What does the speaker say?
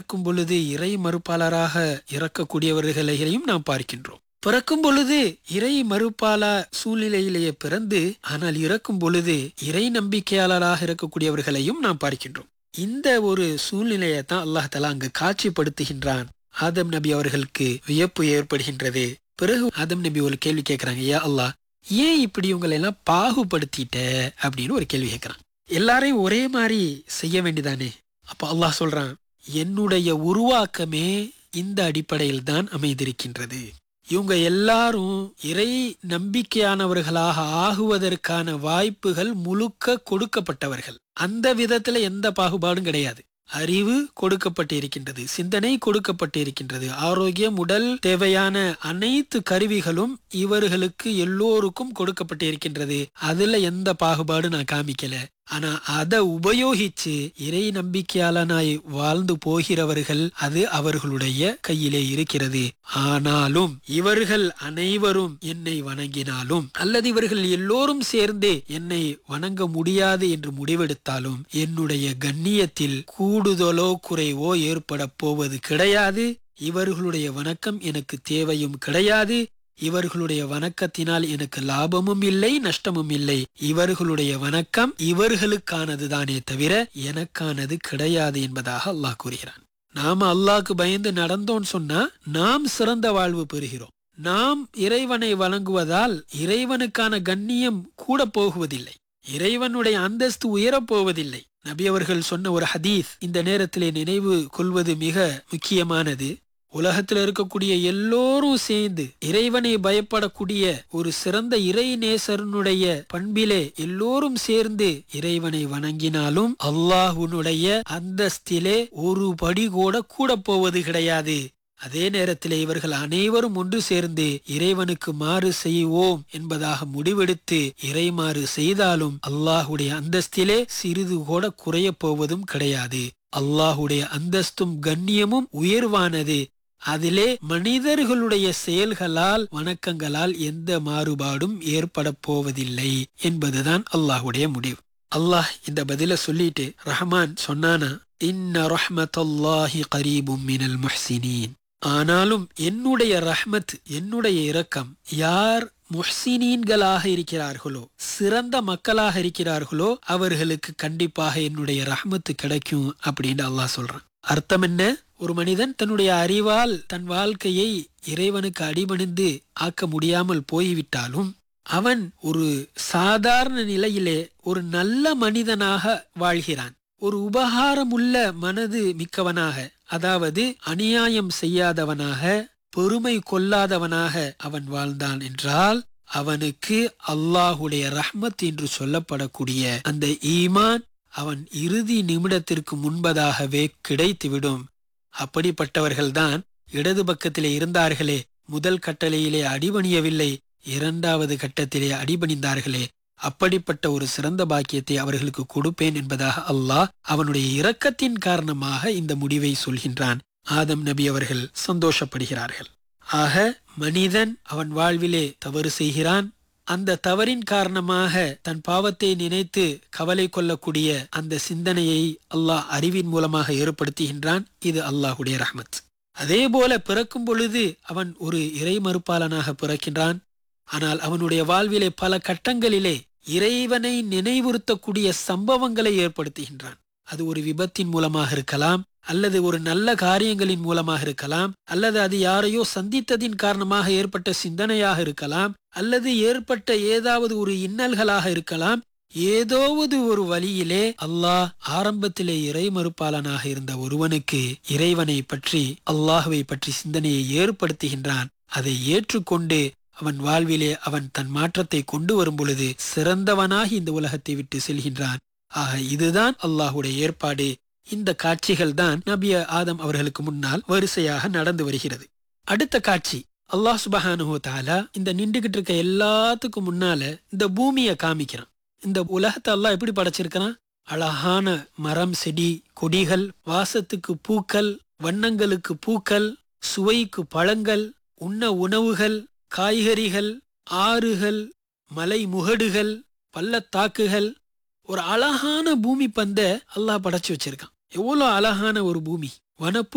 பிறக்கும் பொழுது இறை மறுப்பாளராக இறக்கக்கூடியவர்களையும் நாம் பார்க்கின்றோம் பிறக்கும் பொழுது இறை மறுப்பாள சூழ்நிலையிலேயே பிறந்து ஆனால் இறக்கும் பொழுது இறை நம்பிக்கையாளராக இருக்கக்கூடியவர்களையும் நாம் பார்க்கின்றோம் இந்த ஒரு சூழ்நிலையை தான் அல்லாஹ் தலா அங்கு காட்சிப்படுத்துகின்றான் ஆதம் நபி அவர்களுக்கு வியப்பு ஏற்படுகின்றது பிறகு ஆதம் நபி ஒரு கேள்வி கேட்கிறாங்க ஏ அல்லாஹ் ஏன் இப்படி உங்களை எல்லாம் பாகுபடுத்திட்ட அப்படின்னு ஒரு கேள்வி கேட்கிறான் எல்லாரையும் ஒரே மாதிரி செய்ய வேண்டிதானே அப்ப அல்லாஹ் சொல்றான் என்னுடைய உருவாக்கமே இந்த அடிப்படையில் தான் அமைந்திருக்கின்றது இவங்க எல்லாரும் இறை நம்பிக்கையானவர்களாக ஆகுவதற்கான வாய்ப்புகள் முழுக்க கொடுக்கப்பட்டவர்கள் அந்த விதத்துல எந்த பாகுபாடும் கிடையாது அறிவு கொடுக்கப்பட்டு இருக்கின்றது சிந்தனை கொடுக்கப்பட்டு இருக்கின்றது ஆரோக்கியம் உடல் தேவையான அனைத்து கருவிகளும் இவர்களுக்கு எல்லோருக்கும் கொடுக்கப்பட்டு இருக்கின்றது அதுல எந்த பாகுபாடும் நான் காமிக்கல ஆனா அதை உபயோகிச்சு இறை நம்பிக்கையாளனாய் வாழ்ந்து போகிறவர்கள் அது அவர்களுடைய கையிலே இருக்கிறது ஆனாலும் இவர்கள் அனைவரும் என்னை வணங்கினாலும் அல்லது இவர்கள் எல்லோரும் சேர்ந்தே என்னை வணங்க முடியாது என்று முடிவெடுத்தாலும் என்னுடைய கண்ணியத்தில் கூடுதலோ குறைவோ ஏற்பட போவது கிடையாது இவர்களுடைய வணக்கம் எனக்கு தேவையும் கிடையாது இவர்களுடைய வணக்கத்தினால் எனக்கு லாபமும் இல்லை நஷ்டமும் இல்லை இவர்களுடைய வணக்கம் இவர்களுக்கானதுதானே தவிர எனக்கானது கிடையாது என்பதாக அல்லாஹ் கூறுகிறான் நாம அல்லாஹ்க்கு பயந்து நடந்தோம் சொன்னா நாம் சிறந்த வாழ்வு பெறுகிறோம் நாம் இறைவனை வழங்குவதால் இறைவனுக்கான கண்ணியம் கூட போகுவதில்லை இறைவனுடைய அந்தஸ்து உயரப் போவதில்லை நபி அவர்கள் சொன்ன ஒரு ஹதீஸ் இந்த நேரத்திலே நினைவு கொள்வது மிக முக்கியமானது உலகத்தில் இருக்கக்கூடிய எல்லோரும் சேர்ந்து இறைவனை பயப்படக்கூடிய ஒரு சிறந்த இறை நேசரனுடைய பண்பிலே எல்லோரும் சேர்ந்து இறைவனை வணங்கினாலும் அல்லாஹுனுடைய அந்தஸ்திலே ஒரு படி கூட கூட போவது கிடையாது அதே நேரத்தில் இவர்கள் அனைவரும் ஒன்று சேர்ந்து இறைவனுக்கு மாறு செய்வோம் என்பதாக முடிவெடுத்து இறைமாறு செய்தாலும் அல்லாஹுடைய அந்தஸ்திலே சிறிது கூட குறைய போவதும் கிடையாது அல்லாஹுடைய அந்தஸ்தும் கண்ணியமும் உயர்வானது அதிலே மனிதர்களுடைய செயல்களால் வணக்கங்களால் எந்த மாறுபாடும் ஏற்பட போவதில்லை என்பதுதான் அல்லாஹுடைய முடிவு அல்லாஹ் இந்த பதில சொல்லிட்டு ரஹ்மான் சொன்னானா இன்ன ரஹ்மத்தல்லாஹி கரீபும் மினல் முஹ்சினீன் ஆனாலும் என்னுடைய ரஹ்மத் என்னுடைய இரக்கம் யார் முஹ்சினீன்களாக இருக்கிறார்களோ சிறந்த மக்களாக இருக்கிறார்களோ அவர்களுக்கு கண்டிப்பாக என்னுடைய ரஹ்மத்து கிடைக்கும் அப்படின்னு அல்லாஹ் சொல்றான் அர்த்தம் என்ன ஒரு மனிதன் தன்னுடைய அறிவால் தன் வாழ்க்கையை இறைவனுக்கு அடிபணிந்து ஆக்க முடியாமல் போய்விட்டாலும் அவன் ஒரு சாதாரண நிலையிலே ஒரு நல்ல மனிதனாக வாழ்கிறான் ஒரு உபகாரமுள்ள மனது மிக்கவனாக அதாவது அநியாயம் செய்யாதவனாக பெருமை கொள்ளாதவனாக அவன் வாழ்ந்தான் என்றால் அவனுக்கு அல்லாஹுடைய ரஹ்மத் என்று சொல்லப்படக்கூடிய அந்த ஈமான் அவன் இறுதி நிமிடத்திற்கு முன்பதாகவே கிடைத்துவிடும் அப்படிப்பட்டவர்கள்தான் இடது பக்கத்திலே இருந்தார்களே முதல் கட்டளையிலே அடிபணியவில்லை இரண்டாவது கட்டத்திலே அடிபணிந்தார்களே அப்படிப்பட்ட ஒரு சிறந்த பாக்கியத்தை அவர்களுக்கு கொடுப்பேன் என்பதாக அல்லாஹ் அவனுடைய இரக்கத்தின் காரணமாக இந்த முடிவை சொல்கின்றான் ஆதம் நபி அவர்கள் சந்தோஷப்படுகிறார்கள் ஆக மனிதன் அவன் வாழ்விலே தவறு செய்கிறான் அந்த தவறின் காரணமாக தன் பாவத்தை நினைத்து கவலை கொள்ளக்கூடிய அந்த சிந்தனையை அல்லாஹ் அறிவின் மூலமாக ஏற்படுத்துகின்றான் இது அல்லாஹுடைய ரஹ்மத் அதே போல பிறக்கும் பொழுது அவன் ஒரு இறை மறுப்பாளனாக பிறக்கின்றான் ஆனால் அவனுடைய வாழ்விலே பல கட்டங்களிலே இறைவனை நினைவுறுத்தக்கூடிய சம்பவங்களை ஏற்படுத்துகின்றான் அது ஒரு விபத்தின் மூலமாக இருக்கலாம் அல்லது ஒரு நல்ல காரியங்களின் மூலமாக இருக்கலாம் அல்லது அது யாரையோ சந்தித்ததின் காரணமாக ஏற்பட்ட சிந்தனையாக இருக்கலாம் அல்லது ஏற்பட்ட ஏதாவது ஒரு இன்னல்களாக இருக்கலாம் ஏதோவது ஒரு வழியிலே அல்லாஹ் ஆரம்பத்திலே இறை மறுப்பாளனாக இருந்த ஒருவனுக்கு இறைவனை பற்றி அல்லாஹுவை பற்றி சிந்தனையை ஏற்படுத்துகின்றான் அதை ஏற்றுக்கொண்டு அவன் வாழ்விலே அவன் தன் மாற்றத்தை கொண்டு வரும் பொழுது சிறந்தவனாகி இந்த உலகத்தை விட்டு செல்கின்றான் ஆக இதுதான் அல்லாஹுடைய ஏற்பாடு இந்த காட்சிகள் தான் நபிய ஆதம் அவர்களுக்கு முன்னால் வரிசையாக நடந்து வருகிறது அடுத்த காட்சி அல்லாஹ் சுபஹானுஹு தாலா இந்த நின்றுகிட்டு இருக்க எல்லாத்துக்கும் முன்னால இந்த பூமியை காமிக்கிறான் இந்த உலகத்தை அல்லாஹ் எப்படி படைச்சிருக்கிறான் அழகான மரம் செடி கொடிகள் வாசத்துக்கு பூக்கள் வண்ணங்களுக்கு பூக்கள் சுவைக்கு பழங்கள் உண்ண உணவுகள் காய்கறிகள் ஆறுகள் மலை முகடுகள் பள்ளத்தாக்குகள் ஒரு அழகான பூமி பந்த அல்லாஹ் படைச்சு வச்சிருக்கான் எவ்வளவு அழகான ஒரு பூமி வனப்பு